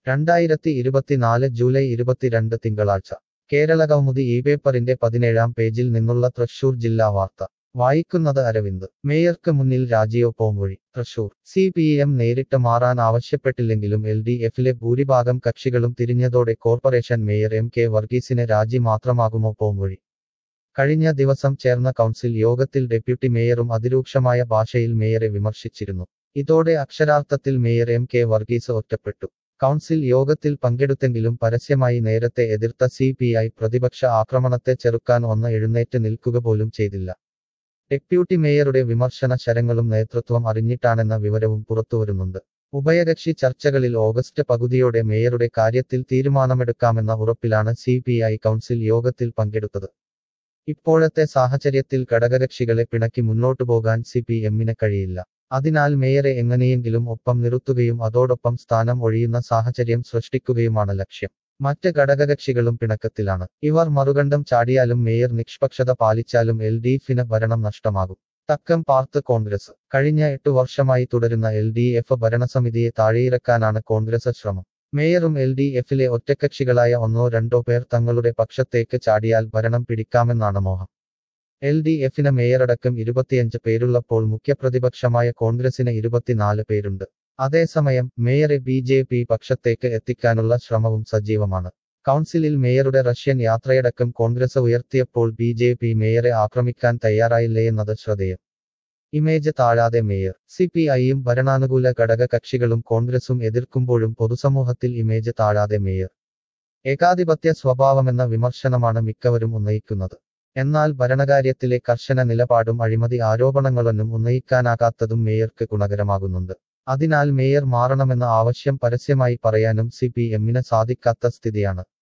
രണ്ടായിരത്തി ഇരുപത്തിനാല് ജൂലൈ ഇരുപത്തിരണ്ട് തിങ്കളാഴ്ച കേരള കൗമുദി ഈ പേപ്പറിന്റെ പതിനേഴാം പേജിൽ നിന്നുള്ള തൃശൂർ ജില്ലാ വാർത്ത വായിക്കുന്നത് അരവിന്ദ് മേയർക്ക് മുന്നിൽ രാജിയോ പോംവഴി തൃശൂർ സി പി എം നേരിട്ട് മാറാൻ ആവശ്യപ്പെട്ടില്ലെങ്കിലും എൽ ഡി എഫിലെ ഭൂരിഭാഗം കക്ഷികളും തിരിഞ്ഞതോടെ കോർപ്പറേഷൻ മേയർ എം കെ വർഗീസിന് രാജി മാത്രമാകുമോ പോംവഴി കഴിഞ്ഞ ദിവസം ചേർന്ന കൗൺസിൽ യോഗത്തിൽ ഡെപ്യൂട്ടി മേയറും അതിരൂക്ഷമായ ഭാഷയിൽ മേയറെ വിമർശിച്ചിരുന്നു ഇതോടെ അക്ഷരാർത്ഥത്തിൽ മേയർ എം കെ വർഗീസ് ഒറ്റപ്പെട്ടു കൗൺസിൽ യോഗത്തിൽ പങ്കെടുത്തെങ്കിലും പരസ്യമായി നേരത്തെ എതിർത്ത സി പി ഐ പ്രതിപക്ഷ ആക്രമണത്തെ ചെറുക്കാൻ ഒന്ന് എഴുന്നേറ്റ് നിൽക്കുക പോലും ചെയ്തില്ല ഡെപ്യൂട്ടി മേയറുടെ വിമർശന ശരങ്ങളും നേതൃത്വം അറിഞ്ഞിട്ടാണെന്ന വിവരവും പുറത്തുവരുന്നുണ്ട് ഉഭയകക്ഷി ചർച്ചകളിൽ ഓഗസ്റ്റ് പകുതിയോടെ മേയറുടെ കാര്യത്തിൽ തീരുമാനമെടുക്കാമെന്ന ഉറപ്പിലാണ് സി പി ഐ കൗൺസിൽ യോഗത്തിൽ പങ്കെടുത്തത് ഇപ്പോഴത്തെ സാഹചര്യത്തിൽ ഘടകകക്ഷികളെ പിണക്കി മുന്നോട്ടു പോകാൻ സി പി എമ്മിന് കഴിയില്ല അതിനാൽ മേയറെ എങ്ങനെയെങ്കിലും ഒപ്പം നിർത്തുകയും അതോടൊപ്പം സ്ഥാനം ഒഴിയുന്ന സാഹചര്യം സൃഷ്ടിക്കുകയുമാണ് ലക്ഷ്യം മറ്റ് ഘടകകക്ഷികളും പിണക്കത്തിലാണ് ഇവർ മറുകണ്ഠം ചാടിയാലും മേയർ നിഷ്പക്ഷത പാലിച്ചാലും എൽ ഡി എഫിന് ഭരണം നഷ്ടമാകും തക്കം പാർത്ത് കോൺഗ്രസ് കഴിഞ്ഞ എട്ടു വർഷമായി തുടരുന്ന എൽ ഡി എഫ് ഭരണസമിതിയെ താഴെയിറക്കാനാണ് കോൺഗ്രസ് ശ്രമം മേയറും എൽ ഡി എഫിലെ ഒറ്റക്കക്ഷികളായ ഒന്നോ രണ്ടോ പേർ തങ്ങളുടെ പക്ഷത്തേക്ക് ചാടിയാൽ ഭരണം പിടിക്കാമെന്നാണ് മോഹം എൽ ഡി എഫിന് മേയറടക്കം ഇരുപത്തിയഞ്ച് പേരുള്ളപ്പോൾ മുഖ്യപ്രതിപക്ഷമായ കോൺഗ്രസിന് ഇരുപത്തിനാല് പേരുണ്ട് അതേസമയം മേയറെ ബി ജെ പി പക്ഷത്തേക്ക് എത്തിക്കാനുള്ള ശ്രമവും സജീവമാണ് കൗൺസിലിൽ മേയറുടെ റഷ്യൻ യാത്രയടക്കം കോൺഗ്രസ് ഉയർത്തിയപ്പോൾ ബി ജെ പി മേയറെ ആക്രമിക്കാൻ തയ്യാറായില്ലേയെന്നത് ശ്രദ്ധേയം ഇമേജ് താഴാതെ മേയർ സി പി ഐയും ഭരണാനുകൂല ഘടക കക്ഷികളും കോൺഗ്രസും എതിർക്കുമ്പോഴും പൊതുസമൂഹത്തിൽ ഇമേജ് താഴാതെ മേയർ ഏകാധിപത്യ സ്വഭാവമെന്ന വിമർശനമാണ് മിക്കവരും ഉന്നയിക്കുന്നത് എന്നാൽ ഭരണകാര്യത്തിലെ കർശന നിലപാടും അഴിമതി ആരോപണങ്ങളൊന്നും ഉന്നയിക്കാനാകാത്തതും മേയർക്ക് ഗുണകരമാകുന്നുണ്ട് അതിനാൽ മേയർ മാറണമെന്ന ആവശ്യം പരസ്യമായി പറയാനും സി പി എമ്മിന് സാധിക്കാത്ത സ്ഥിതിയാണ്